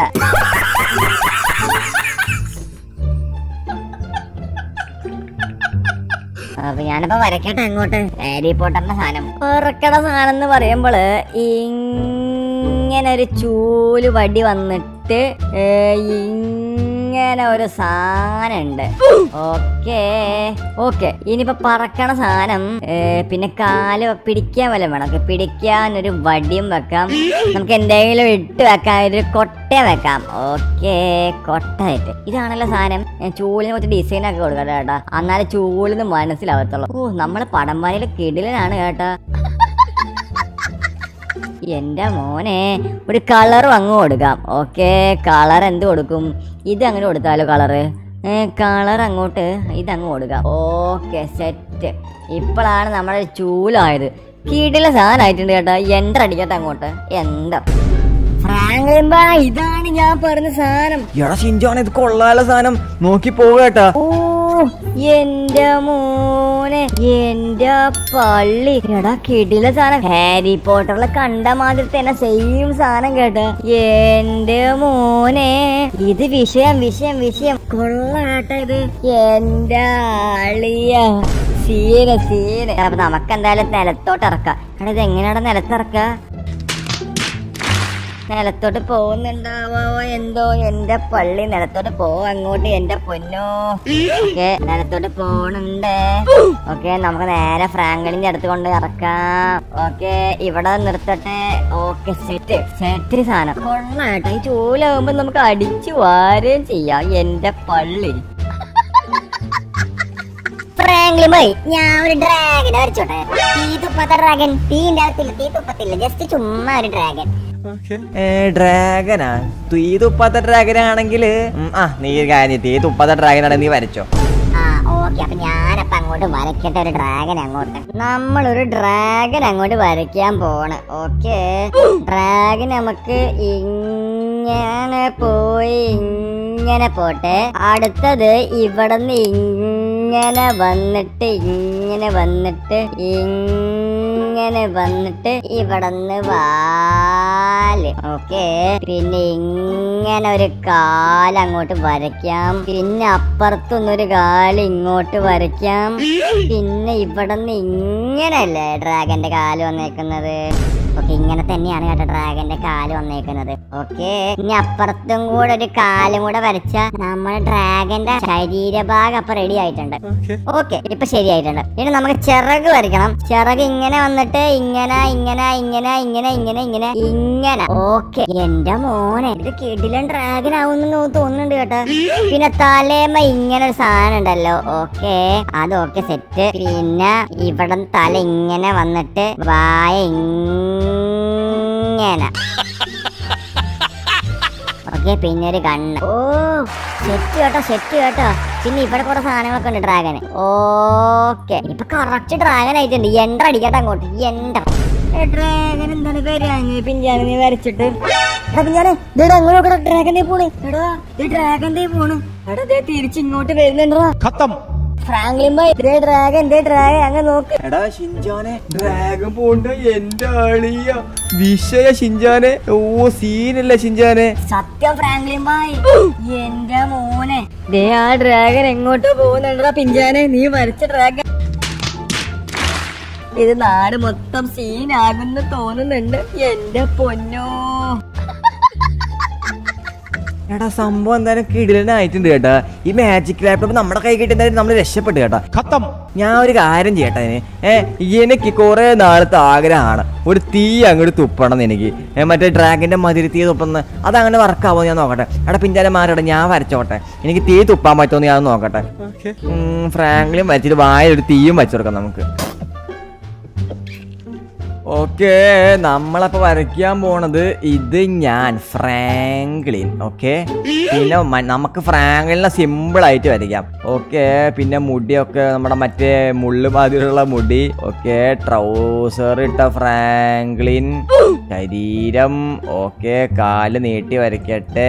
അപ്പൊ ഞാനിപ്പോ വരയ്ക്കട്ടെ അങ്ങോട്ട് ഹാരി പോട്ടറിന്റെ സാധനം വറക്കട സാധനം എന്ന് പറയുമ്പോള് ഇങ്ങനെ ഒരു ചൂല് വടി വന്നിട്ട് ഏ, ഇങ്ങനെ ഒരു സാധനം ഉണ്ട് ഓക്കേ ഓക്കെ ഇനിയിപ്പോ പറക്കണ സാധനം ഏ, പിന്നെ കാല് പിടിക്കാൻ വല്ല വേണം ഓക്കേ, പിടിക്കാൻ ഒരു വടിയും വെക്കാം നമുക്ക് എന്തെങ്കിലും ഇട്ട് വെക്കാം ഒരു കൊട്ട വെക്കാം ഓക്കേ കൊട്ടായിട്ട് ഇതാണല്ലോ സാധനം ഞാൻ ചൂലിന് കുറച്ച് ഡിസൈൻ ഒക്കെ കൊടുക്കട്ടെ കേട്ടാ എന്നാലും ചൂലിന്ന് മനസ്സിലാവത്തുള്ളൂ ഓ നമ്മളെ പടംവാരിയിലെ കിടിലനാണ് കേട്ടാ എന്റെ മോനെ ഒരു കളറും അങ്ങ് കൊടുക്കാം ഓക്കെ കളർ എന്ത് കൊടുക്കും ഇത് അങ്ങനെ കൊടുത്താലോ കളറ് കളർ അങ്ങോട്ട് ഇതങ്ങ് കൊടുക്കാം ഓക്കെ സെറ്റ് ഇപ്പോഴാണ് നമ്മുടെ ചൂലായത് കീടിലെ സാധനമായിട്ടുണ്ട് കേട്ടോ എൻ്റർ അടിക്കട്ടെ അങ്ങോട്ട് എൻ്റർ ഫ്രാങ്ക്ലിൻ ബാ ഇതാണ് ഞാൻ പറഞ്ഞ സാധനം എടാ ഷിഞ്ചാനെ ഇത് കൊള്ളാല സാധനം നോക്കി പോകേട്ടാ ഓ എന്റെ മോനെ എന്റെ പള്ളി എടാ കിടില സാധനം ഹാരി പോട്ടറിലെ കണ്ട മാതിരി തന്നെ സെയിം സാധനം കേട്ടോ എന്റെ മോനെ ഇത് വിഷയം വിഷയം വിഷയം കൊള്ളാട്ടെ ഇത് എന്റെ അളിയ സീന സീന അപ്പൊ നമുക്ക് എന്തായാലും നിലത്തോട്ട് ഇറക്കാം എടാ ഇത് എങ്ങനെയാണ് നിലത്തിറക്ക നിലത്തോട്ട് പോകുന്നുണ്ടാവോ എന്തോ എന്റെ പള്ളി നിലത്തോട്ട് പോവും അങ്ങോട്ട് എന്റെ പൊന്നോ ഓക്കെ നിലത്തോട്ട് പോണുണ്ട് ഓക്കെ നമുക്ക് നേരെ ഫ്രാങ്കലിന്റെ അടുത്ത് കൊണ്ട് ഇറക്കാം ഓക്കെ ഇവിടെ നിർത്തട്ടെ ഓക്കെ സെറ്റ് സെറ്റ് സാധനം കൊള്ളാട്ടോ ഈ ചൂലാകുമ്പോ നമുക്ക് അടിച്ചു വാരുകയും ചെയ്യാം എന്റെ പള്ളി ഫ്രാങ്ക്ലി ബോയ് ഞാൻ ഒരു ഡ്രാഗനെ വരച്ചോട്ടെ തീ തുപ്പാത്ത ഡ്രാഗൻ തീന്റെ അകത്തില്ല തീ തുപ്പത്തില്ല ജസ്റ്റ് ചുമ്മാ ഒരു ഡ്രാഗൻ ഏ ഡ്രാഗനാ തീ തുപ്പാത്ത ഡ്രാഗൻ ആണെങ്കിൽ ആ നീ ഒരു കാര്യം ചെയ്യ്. തീ തുപ്പാത്ത ഡ്രാഗൻ ആണെങ്കിൽ നീ വരച്ചോ ആ ഓക്കെ അപ്പൊ ഞാനപ്പ അങ്ങോട്ട് വരയ്ക്കട്ടെ ഒരു ഡ്രാഗൻ അങ്ങോട്ട് നമ്മളൊരു ഡ്രാഗൻ അങ്ങോട്ട് വരയ്ക്കാൻ പോണ് ഓക്കെ ഡ്രാഗൻ നമുക്ക് ഇങ്ങനെ പോയി ഇങ്ങനെ പോട്ടെ അടുത്തത് ഇവിടുന്ന് ഇങ്ങനെ വന്നിട്ട് ഇങ്ങനെ വന്നിട്ട് ഇങ്ങനെ വന്നിട്ട് ഇവിടുന്ന് വാല് ഓക്കെ പിന്നെ ഇങ്ങനെ ഒരു കാല് അങ്ങോട്ട് വരയ്ക്കാം പിന്നെ അപ്പുറത്തുനിന്നൊരു കാല് ഇങ്ങോട്ട് വരയ്ക്കാം പിന്നെ ഇവിടുന്ന് ഇങ്ങനെയല്ലേ ഡ്രാഗന്റെ കാല് വന്നേക്കുന്നത് ഓക്കെ ഇങ്ങനെ തന്നെയാണ് കേട്ടോ ഡ്രാഗന്റെ കാല് വന്നേക്കുന്നത് ഓക്കെ ഇനി അപ്പുറത്തും കൂടെ ഒരു കാലും കൂടെ വരച്ച നമ്മുടെ ഡ്രാഗന്റെ ശരീരഭാഗം അപ്പൊ റെഡി ആയിട്ടുണ്ട് ഓക്കെ ഇപ്പൊ ശരിയായിട്ടുണ്ട് ഇനി നമുക്ക് ചിറക് വരയ്ക്കണം ചിറക് ഇങ്ങനെ വന്നിട്ട് ഇങ്ങനെ ഇങ്ങനെ ഇങ്ങനെ ഇങ്ങനെ ഇങ്ങനെ ഇങ്ങനെ ഇങ്ങനെ ഓക്കെ എന്റെ മോനെ ഇത് കിടിലൻ ഡ്രാഗൻ ആവുന്നു തോന്നുന്നുണ്ട് കേട്ടോ പിന്നെ തലേമ ഇങ്ങനെ ഒരു സാധനം ഉണ്ടല്ലോ ഓക്കെ അത് ഓക്കെ സെറ്റ് പിന്നെ ഇവിടെ തല ഇങ്ങനെ വന്നിട്ട് വായ ഇങ്ങനെ ഓക്കെ പിന്നെ ഒരു കണ്ണ് ഓ സെറ്റ് കേട്ടോ സെറ്റ് കേട്ടോ പിന്നെ ഇവിടെ കുറെ സാധനങ്ങളൊക്കെ ഉണ്ട് ഡ്രാഗന് ഓക്കെ ഇപ്പൊ കറക്റ്റ് ഡ്രാഗൻ ആയിട്ടുണ്ട് എൻഡർ അടിക്കട്ടെ അങ്ങോട്ട് എൻഡർ ഡ്രാഗൻ എന്താണ് പേര് പിഞ്ചാനെ നീ വരച്ചിട്ട് എടാ പിഞ്ചാനെ ഇതെടാ അങ്ങോട്ട് ഡ്രാഗന്റെ പോണ് എടാ ഇത് ഡ്രാഗന്റെ പോണ് എടാ ദേ തിരിച്ച് ഇങ്ങോട്ട് വരുന്നുണ്ടോ ഫ്രാങ്ക്ലിൻ ബോയ് ദേ ഡ്രാഗൻ ദേ ഡ്രാഗൻ അങ്ങ് നോക്ക് എടാ ഷിഞ്ചാനെ ഡ്രാഗൺ പോണ്ട് എന്റെ ആളിയ വിഷയ ഷിഞ്ചാനെ ഓ സീനല്ലേ ഷിഞ്ചാനെ സത്യം ഫ്രാങ്ക്ലിൻ ബോയ് എന്റെ മോനെ ദേ ആ ഡ്രാഗൻ എങ്ങോട്ടോ പോകുന്നുണ്ടാ പിഞ്ചാനെ നീ വരച്ച ഡ്രാഗൻ ഇത് നാട് മൊത്തം സീനാകുന്നു തോന്നുന്നുണ്ട് എന്റെ പൊന്നോ എടാ സംഭവം എന്തായാലും കിടിലനായിട്ടുണ്ട് കേട്ടാ ഈ മാജിക് ലാപ്ടോപ്പ് നമ്മുടെ കൈ കിട്ടുന്നതായിട്ട് നമ്മൾ രക്ഷപ്പെട്ടു കേട്ടാ ഞാൻ ഒരു കാര്യം ചെയ്യട്ടെ അതിന് ഏ എനിക്ക് കുറെ നാളത്തെ ആഗ്രഹമാണ് ഒരു തീ അങ്ങോട്ട് തുപ്പണം എനിക്ക് ഏ, മറ്റേ ഡ്രാഗന്റെ മതിരി തീ തുപ്പുന്ന അതങ്ങനെ വർക്കാവോ ഞാൻ നോക്കട്ടെ എടാ പിഞ്ചാലെ മാറട്ടെ ഞാൻ വരച്ചോട്ടെ എനിക്ക് തീ തുപ്പാൻ പറ്റുമോ ഞാൻ നോക്കട്ടെ ഉം, ഫ്രാങ്ക്ലിൻ വരച്ചിട്ട് വായ ഒരു തീയും വെച്ചു കൊടുക്കാം നമുക്ക് ഓക്കെ നമ്മളപ്പോ വരയ്ക്കാൻ പോണത് ഇത് ഞാൻ ഫ്രാങ്ക്ലിൻ ഓക്കെ പിന്നെ മ- നമുക്ക് ഫ്രാങ്ക്ലിനെ സിമ്പിൾ ആയിട്ട് വരയ്ക്കാം ഓക്കെ പിന്നെ മുടിയൊക്കെ നമ്മുടെ മറ്റേ മുള്ളു മാതിരിയുള്ള മുടി ഓക്കെ ട്രൗസർ ഇട്ട ഫ്രാങ്ക്ലിൻ ശരീരം ഓക്കെ കാല് നീട്ടി വരയ്ക്കട്ടെ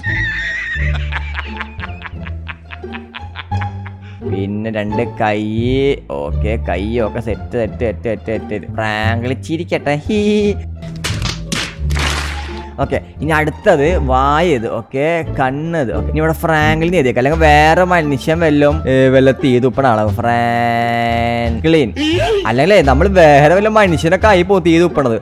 പിന്നെ രണ്ട് കൈ ഓക്കെ കൈയൊക്കെ set set set set set Franklin ചിരിക്കട്ടെ ഹീ ഓക്കെ ഇനി അടുത്തത് വായത് ഓക്കെ കണ്ണത് ഓക്കെ ഇനി ഇവിടെ ഫ്രാങ്ക്ലിൻ എഴുതിയേക്കാം അല്ലെങ്കിൽ വേറെ മനുഷ്യൻ വല്ലതും ഏ, വല്ല തീതുപ്പണാണ് ഫ്രാങ്ക്ലിൻ അല്ലെങ്കിൽ നമ്മൾ വേറെ വല്ല മനുഷ്യനൊക്കെ ആയി പോകും തീതുപ്പണത്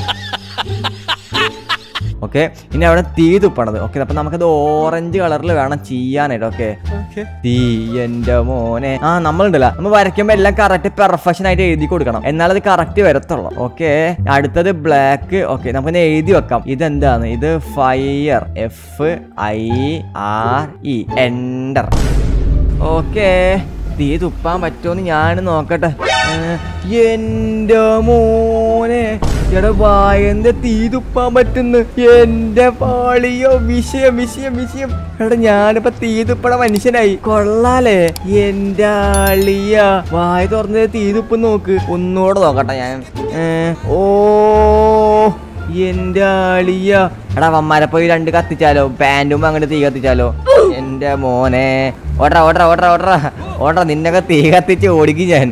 ഓക്കെ ഇനി അവിടെ തീ തുപ്പണത് ഓക്കെ അപ്പൊ നമുക്കത് ഓറഞ്ച് കളറിൽ വേണം ചെയ്യാനായിട്ട് ഓക്കെ തീ എന്റെ മോനെ ആ നമ്മളുണ്ടല്ലോ നമ്മൾ വരയ്ക്കുമ്പോ എല്ലാം കറക്റ്റ് പെർഫെക്ഷൻ ആയിട്ട് എഴുതി കൊടുക്കണം എന്നാലത് കറക്റ്റ് വരത്തുള്ളൂ ഓക്കെ അടുത്തത് ബ്ലാക്ക് ഓക്കെ നമുക്ക് എഴുതി വെക്കാം ഇതെന്താണ് ഇത് fire F I R E Ender okay തീ തുപ്പാൻ പറ്റുമെന്ന് ഞാൻ നോക്കട്ടെ ഏ, എന്റെ മോനെ എടാ വായന്റെ തീ തുപ്പാൻ പറ്റുന്നു എന്റെ പാളിയോ വിഷയം വിഷയം വിഷയം എടാ ഞാനിപ്പോ തീ തുപ്പണ മനുഷ്യനായി കൊള്ളാലേ എന്റെ ആളിയ വായ തുറന്ന് തീ തുപ്പ് നോക്ക് ഒന്നുകൂടെ നോക്കട്ടെ ഞാൻ ഏ, ഓ എന്റെ ആളിയ എടാ വമ്മാരെ പോയി രണ്ട് കത്തിച്ചാലോ പാൻറ്റും അങ്ങോട്ട് തീ കത്തിച്ചാലോ എന്റെ മോനെ ഓട്ര ഓട്ര ഓട്ര ഓട്ര ഓട്ര നിന്നൊക്കെ തീ കത്തിച്ച് ഓടിക്കും ഞാൻ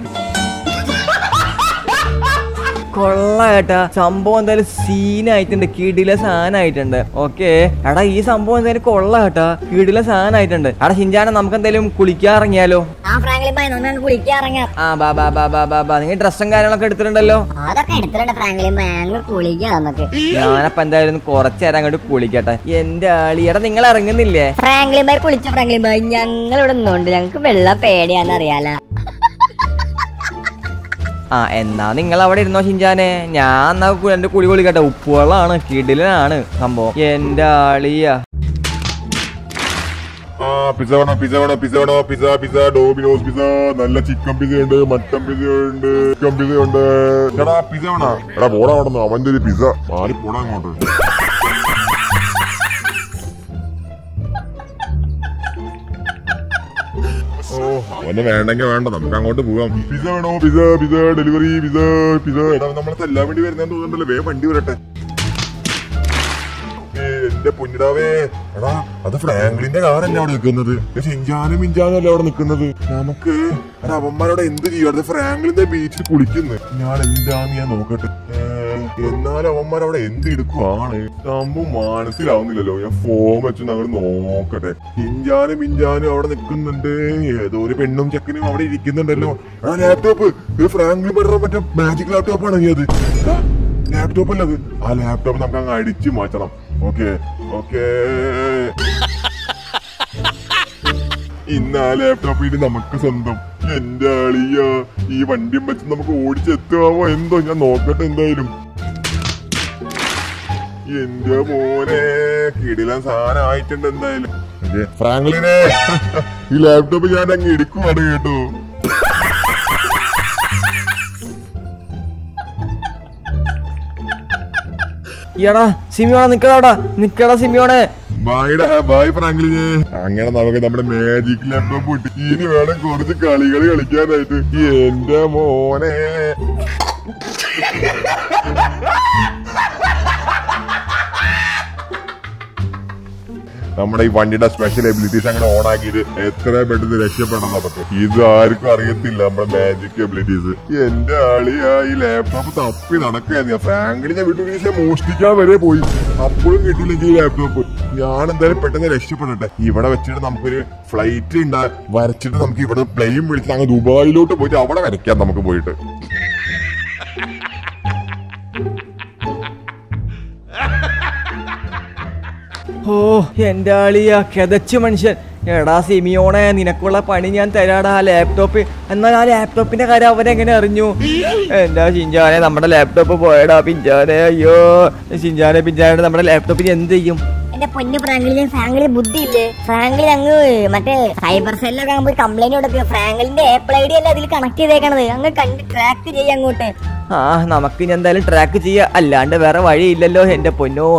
കൊള്ള കേട്ടാ സംഭവം എന്തായാലും സീനായിട്ടുണ്ട് കിടില സാധനമായിട്ടുണ്ട് ഓക്കെ എടാ ഈ സംഭവം എന്തായാലും കൊള്ള കേട്ടാ കിടില സാധനമായിട്ടുണ്ട് എടാ ഷിഞ്ചാനെ നമുക്ക് എന്തായാലും കുളിക്കാൻ ഇറങ്ങിയാലോ ആ ഫ്രാങ്ക്ലിൻ ബായ് നമുക്ക് കുളിക്കാൻ ഇറങ്ങാം ആ ബാ ബാ ബാ ബാ ബാ ബാ നിങ്ങൾ ഡ്രസ്സും കാര്യങ്ങളൊക്കെ എടുത്തിട്ടുണ്ടല്ലോ അതൊക്കെ എടുത്തിട്ടുണ്ട് ഫ്രാങ്ക്ലിൻ ബായ് ഞങ്ങൾ കുളിക്കാം നമുക്ക് ഞാനപ്പോ എന്തായാലും ഒന്ന് കുറച്ച് നേരം അങ്ങോട്ട് കുളിക്കട്ടെ എന്റെ ആളി എടാ നിങ്ങൾ ഇറങ്ങുന്നില്ലേ ഫ്രാങ്ക്ലിൻ ബായ് കുളിച്ച ഫ്രാങ്ക്ലിൻ ബായ് ഞങ്ങൾ ഇവിടെ നിന്നുണ്ട് ഞങ്ങൾക്ക് വെള്ളം പേടിയാന്ന് അറിയാലോ ആ എന്നാ നിങ്ങൾ അവിടെ ഇരുന്നോ ഷിഞ്ചാനെ ഞാൻ എന്നാ കു- എന്റെ കുളി കുളിക്കട്ടെ ഉപ്പുവെള്ളമാണ് കിടിലാണ് സംഭവം എന്റെ ആളിയാ ആ പിസ വേണോ പിസ വേണോ പിസ വേണോ പിസ പിസ ഡോമിനോസ് പിസ നല്ല ചിക്കൻ പിസ ഉണ്ട് മട്ടൻ പിസ ഉണ്ട് ചിക്കൻ പിസ ഉണ്ട് എടാ പിസ വേണോ എടാ പോടാ അവിടെ അവന്റെ ഒരു പിസ മാറി പോടാ അങ്ങോട്ട് ഓ അവന് വേണ്ടെങ്കിൽ വേണ്ട നമുക്ക് അങ്ങോട്ട് പോവാം പിസ വേണോ pizza pizza delivery pizza pizza എടാ നമ്മളെ തല്ലാൻ വേണ്ടി വരുന്നതെന്ന് തോന്നുന്നുണ്ടല്ലോ വേ വണ്ടി വരട്ടെ ഏ, എന്റെ പൊന്നിടാവേ എടാ അത് ഫ്രാങ്ക്ലിന്റെ കാറല്ല അവിടെ നിൽക്കുന്നത് ഷിഞ്ചാനും മിഞ്ചാനും അല്ല അവിടെ നിൽക്കുന്നത് നമുക്ക് എടാ അവന്മാരോട് എന്ത് ചെയ്യും അത് ഫ്രാങ്ക്ലിന്റെ ബീച്ചിൽ കുളിക്കുന്നു ഞാൻ എന്താന്ന് ഞാൻ നോക്കട്ടെ ഏ, എന്നാലും അവന്മാർ അവിടെ എന്ത് എടുക്കുവാണ് സംഭവം മനസ്സിലാവുന്നില്ലല്ലോ ഞാൻ ഫോൺ വെച്ച് അങ്ങോട്ട് നോക്കട്ടെ ഹിഞ്ചാനും മിഞ്ചാനും അവിടെ നിൽക്കുന്നുണ്ട് ഏതോ ഒരു പെണ്ണും ചെക്കനും അവിടെ ഇരിക്കുന്നുണ്ടല്ലോ ആ ലാപ്ടോപ്പ് ഇത് ഫ്രാങ്ക്ലിൻ പറഞ്ഞ മറ്റേ മാജിക് ലാപ്ടോപ്പാണ് നീ അത് ആ, ലാപ്ടോപ്പ് അല്ലത് ആ ലാപ്ടോപ്പ് നമുക്ക് അങ്ങ് അടിച്ചു മാറ്റണം ഓക്കെ ഓക്കെ ഇന്ന് ആ ലാപ്ടോപ്പ് ഇനി നമുക്ക് സ്വന്തം എന്റെ ആളിയ ഈ വണ്ടിയും വെച്ച് നമുക്ക് ഓടിച്ചെത്തുവാമോ എന്തോ ഞാൻ നോക്കട്ടെ എന്തായാലും എന്റെ മോനെ കിടിലൻ സാധനം ആയിട്ടുണ്ട് എന്തായാലും ഓക്കേ, ഫ്രാങ്ക്ലിനെ ഈ ലാപ്ടോപ്പ് ഞാൻ അങ്ങ് എടുക്കുവാണ് കേട്ടോ എടാ സിമിയോണ നിക്കടാ നിക്കടാ സിമിയോണെ ബായിടാ ബായ് ഫ്രാങ്ക്ലിനെ അങ്ങനെ നമുക്ക് നമ്മുടെ മാജിക് ലാപ്ടോപ്പ് കിട്ടി ഇനി വേണം കുറച്ച് കളികൾ കളിക്കാനായിട്ട് എന്റെ മോനെ നമ്മുടെ ഈ വണ്ടിയുടെ സ്പെഷ്യൽ എബിലിറ്റീസ് അങ്ങനെ ഓൺ ആക്കിയിട്ട് എത്ര പെട്ടെന്ന് രക്ഷപ്പെടണം നമുക്ക് ഇത് ആർക്കും അറിയത്തില്ല നമ്മുടെ മാജിക് എബിലിറ്റീസ് എന്റെ ആളിയാ ഈ ലാപ്ടോപ്പ് തപ്പി നടക്കുകയായിരുന്നു ഫ്രാങ്കിളിനെ വീട്ടിൽ മോഷ്ടിക്കാൻ വരെ പോയി അപ്പോഴും കിട്ടിയില്ലെങ്കിൽ ഈ ലാപ്ടോപ്പ് ഞാൻ എന്തായാലും പെട്ടെന്ന് രക്ഷപ്പെടട്ടെ ഇവിടെ വെച്ചിട്ട് നമുക്കൊരു ഫ്ലൈറ്റ് ഉണ്ടാ വരച്ചിട്ട് നമുക്ക് ഇവിടെ പ്ലെയിൻ വിളിച്ചിട്ട് അങ്ങ് ദുബായിലോട്ട് പോയിട്ട് അവിടെ വരയ്ക്കാം നമുക്ക് പോയിട്ട് ഓ എന്റെ ആളിയാ കിതച്ച് മനുഷ്യൻ എടാ സിമിയോണെ നിനക്കുള്ള പണി ഞാൻ തരാടാ ആ ലാപ്ടോപ്പ് എന്നാൽ ആ ലാപ്ടോപ്പിന്റെ കാര്യം അവരെങ്ങനെ അറിഞ്ഞു എന്താ ചിഞ്ചാനെ നമ്മുടെ ലാപ്ടോപ്പ് പോയടാ പിഞ്ചാനെ അയ്യോ ചിഞ്ചാനെ പിഞ്ചാനെ നമ്മുടെ ലാപ്ടോപ്പിന് എന്ത് ചെയ്യും എന്റെ പൊന്നു ഫ്രാങ്ക്ലിന് ഫ്രാങ്ക്ലിന് ബുദ്ധിയില്ലേ ഫ്രാങ്ക്ലിൻ അങ്ങ് മറ്റേ സൈബർ സെല്ലൊക്കെ അങ്ങ് പോയി കംപ്ലൈന്റ് കൊടുക്കുക ഫ്രാങ്ക്ലിന്റെ ഏപ്പിൾ ഐ ഡി അല്ല അതിൽ കണക്ട് ചെയ്തേക്കണത് അങ്ങ് കണ്ട് ട്രാക്ക് ചെയ്യ അങ്ങോട്ട് ആ നമുക്ക് ഇനി എന്തായാലും ട്രാക്ക് ചെയ്യാം അല്ലാണ്ട് വേറെ വഴിയില്ലല്ലോ എന്റെ പൊന്നോ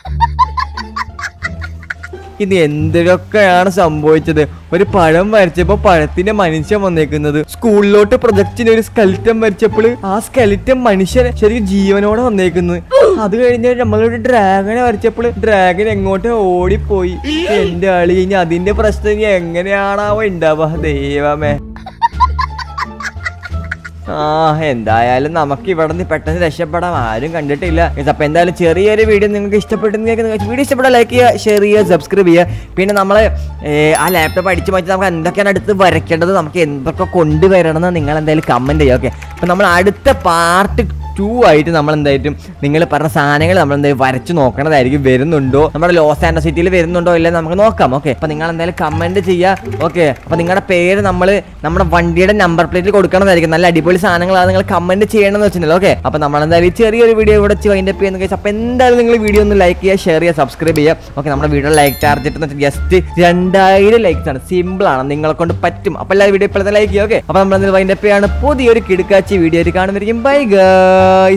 ഇത് എന്തൊക്കെയാണ് സംഭവിച്ചത് ഒരു പഴം വരച്ചപ്പോ പഴത്തിന്റെ മനുഷ്യൻ വന്നേക്കുന്നത് സ്കൂളിലോട്ട് പ്രൊജക്റ്റിന് ഒരു സ്കെലിറ്റം വരച്ചപ്പോൾ ആ സ്കെലിറ്റം മനുഷ്യൻ ശരിക്കും ജീവനോടെ വന്നേക്കുന്നത് അത് കഴിഞ്ഞ് നമ്മളൊരു ഡ്രാഗനെ വരച്ചപ്പോൾ ഡ്രാഗൻ എങ്ങോട്ട് ഓടിപ്പോയി എന്റെ ആളി ഇനി അതിന്റെ പ്രശ്നം ഇനി എങ്ങനെയാണാവോ ഉണ്ടാവുക ദൈവമേ ആ എന്തായാലും നമുക്ക് ഇവിടെ നിന്ന് പെട്ടെന്ന് രക്ഷപ്പെടാം ആരും കണ്ടിട്ടില്ല ഇത് അപ്പൊ എന്തായാലും ചെറിയൊരു വീഡിയോ നിങ്ങൾക്ക് ഇഷ്ടപ്പെട്ടെന്ന് വീഡിയോ ഇഷ്ടപ്പെട്ടാൽ ലൈക്ക് ചെയ്യുക ഷെയർ ചെയ്യുക സബ്സ്ക്രൈബ് ചെയ്യുക പിന്നെ നമ്മൾ ആ ലാപ്ടോപ്പ് അടിച്ചു മാറ്റി നമുക്ക് എന്തൊക്കെയാണ് അടുത്ത് വരയ്ക്കേണ്ടത് നമുക്ക് എന്തൊക്കെ കൊണ്ടുവരണം എന്ന് നിങ്ങൾ എന്തായാലും കമന്റ് ചെയ്യുക ഓക്കെ അപ്പൊ നമ്മൾ അടുത്ത പാർട്ട് ടു ആയിട്ട് നമ്മൾ എന്തായിട്ടും നിങ്ങൾ പറഞ്ഞ സാധനങ്ങൾ നമ്മൾ എന്തായാലും വരച്ച് നോക്കണതായിരിക്കും വരുന്നുണ്ടോ നമ്മുടെ ലോസ് ആൻഡ് സിറ്റിയിൽ വരുന്നുണ്ടോ ഇല്ല നമുക്ക് നോക്കാം ഓക്കെ അപ്പൊ നിങ്ങൾ എന്തായാലും കമന്റ് ചെയ്യുക ഓക്കെ അപ്പൊ നിങ്ങളുടെ പേര് നമ്മൾ നമ്മുടെ വണ്ടിയുടെ നമ്പർ പ്ലേറ്റിൽ കൊടുക്കണതായിരിക്കും നല്ല അടിപൊളി സാധനങ്ങളാണ് നിങ്ങൾ കമന്റ് ചെയ്യണമെന്ന് വെച്ചിട്ടുണ്ടല്ലോ ഓക്കെ അപ്പൊ നമ്മൾ എന്തായാലും ഈ ചെറിയൊരു വീഡിയോ ഇവിടെ വെച്ച് അതിൻ്റെ ചെയ്യുന്ന കഴിച്ചാൽ അപ്പൊ എന്തായാലും നിങ്ങൾ വീഡിയോ ഒന്ന് ലൈക്ക് ചെയ്യുക ഷെയർ ചെയ്യുക സബ്സ്ക്രൈബ് ചെയ്യുക ഓക്കെ നമ്മുടെ വീഡിയോ ലൈക്ക് ടാർജറ്റ് എന്ന് വെച്ചാൽ ജസ്റ്റ് രണ്ടായിരം ലൈക്സ് ആണ് സിമ്പിൾ ആണ് നിങ്ങളെ കൊണ്ട് പറ്റും അപ്പൊ എല്ലാവരും വീഡിയോ ഇപ്പോഴത്തെ ലൈക്ക് ചെയ്യുക ഓക്കെ അപ്പൊ നമ്മൾ എന്തായാലും അതിൻ്റെ പേയാണ് പുതിയൊരു കിടുക്കാച്ചി വീഡിയോ കാണുന്നതായിരിക്കും ബൈ ഗൈസ്